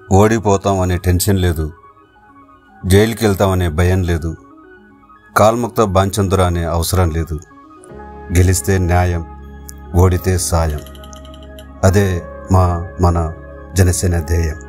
ఓడిపోతాం అనే టెన్షన్ లేదు జైలుకి వెళ్తామనే భయం లేదు కాల్ముక్త బాంచందుర అనే అవసరం లేదు గెలిస్తే న్యాయం ఓడితే సాయం అదే మా మన జనసేన ధ్యేయం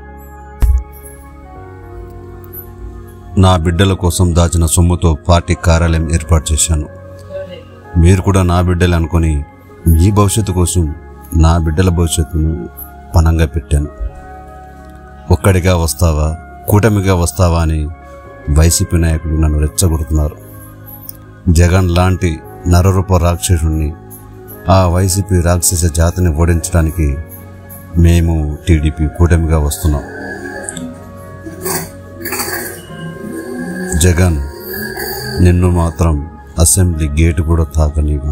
నా బిడ్డల కోసం దాచిన సొమ్ముతో పార్టీ కార్యాలయం ఏర్పాటు చేశాను మీరు కూడా నా బిడ్డలు అనుకొని మీ భవిష్యత్తు కోసం నా బిడ్డల భవిష్యత్తును పనంగా పెట్టాను ఒక్కడిగా వస్తావా కూటమిగా వస్తావా అని వైసీపీ నాయకులు నన్ను రెచ్చగొడుతున్నారు జగన్ లాంటి నరరూప రాక్షసుణ్ణి ఆ వైసీపీ రాక్షస జాతిని ఓడించడానికి మేము టీడీపీ కూటమిగా వస్తున్నాం జగన్ నిన్ను మాత్రం అసెంబ్లీ గేటు కూడా తాకనీవు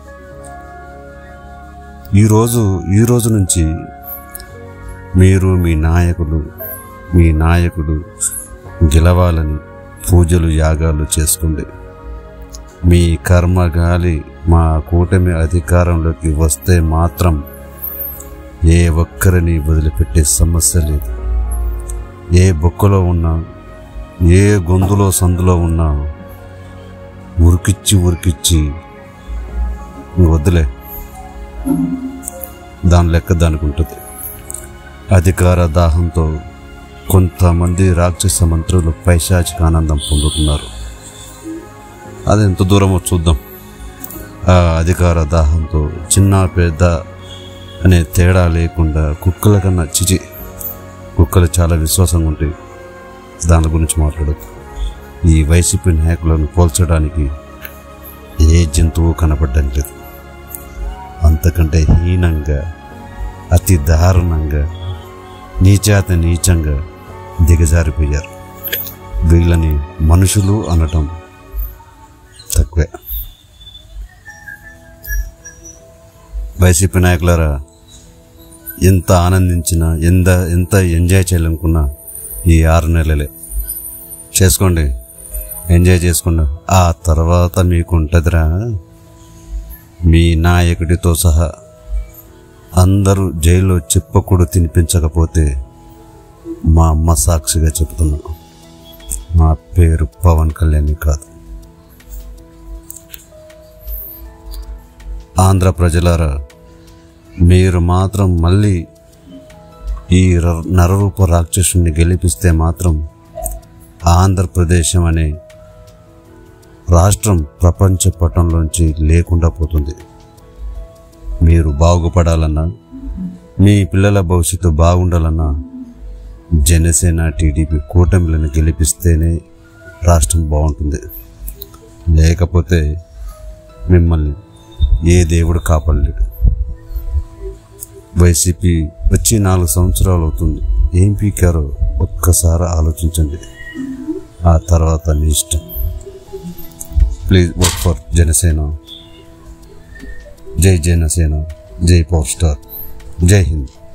ఈరోజు ఈ రోజు నుంచి మీరు మీ నాయకులు మీ నాయకుడు గెలవాలని పూజలు యాగాలు చేసుకోండి మీ కర్మగాలి మా కూటమి అధికారంలోకి వస్తే మాత్రం ఏ ఒక్కరిని వదిలిపెట్టే సమస్య లేదు ఏ బొక్కలో ఉన్నా ఏ గొంతులో సందులో ఉన్నా ఉరికిచ్చి ఉరికిచ్చి నువ్వు వద్దులే దాని లెక్క దానికి ఉంటుంది అధికార దాహంతో కొంతమంది రాక్షస మంత్రులు పైశాచిక ఆనందం పొందుతున్నారు అది ఎంత దూరమో చూద్దాం ఆ అధికార దాహంతో చిన్న పెద్ద అనే తేడా లేకుండా కుక్కల కన్నా చిచి కుక్కలు చాలా విశ్వాసంగా ఉంటాయి దాని గురించి మాట్లాడద్దు ఈ వైసీపీ నాయకులను పోల్చడానికి ఏ జంతువు కనపడడం లేదు అంతకంటే హీనంగా అతి దారుణంగా నీచాత నీచంగా దిగజారిపోయారు వీళ్ళని మనుషులు అనటం తక్కువే వైసీపీ నాయకులారా ఎంత ఆనందించినా ఎంత ఎంత ఎంజాయ్ చేయాలనుకున్నా ఈ ఆరు నెలలే చేసుకోండి ఎంజాయ్ చేసుకోండి ఆ తర్వాత మీకు ఉంటుందిరా మీ నాయకుడితో సహా అందరూ జైల్లో చెప్పకూడు తినిపించకపోతే మా అమ్మ సాక్షిగా చెప్తున్నా నా పేరు పవన్ కళ్యాణ్ కాదు ఆంధ్ర ప్రజలారా మీరు మాత్రం మళ్ళీ ఈ ర- నరరూప రాక్షసుని గెలిపిస్తే మాత్రం ఆంధ్రప్రదేశం అనే రాష్ట్రం ప్రపంచ పటంలోంచి లేకుండా పోతుంది మీరు బాగుపడాలన్నా మీ పిల్లల భవిష్యత్తు బాగుండాలన్నా జనసేన టీడీపీ కూటమిలను గెలిపిస్తేనే రాష్ట్రం బాగుంటుంది లేకపోతే మిమ్మల్ని ఏ దేవుడు కాపాడలేడు వైసీపీ వచ్చి నాలుగు సంవత్సరాలు అవుతుంది ఏం పీకారో ఒక్కసారి ఆలోచించండి ఆ తర్వాత మీ ఇష్టం ప్లీజ్ వర్క్ ఫర్ జనసేన జై జనసేన జై పవర్ స్టార్ జై హింద్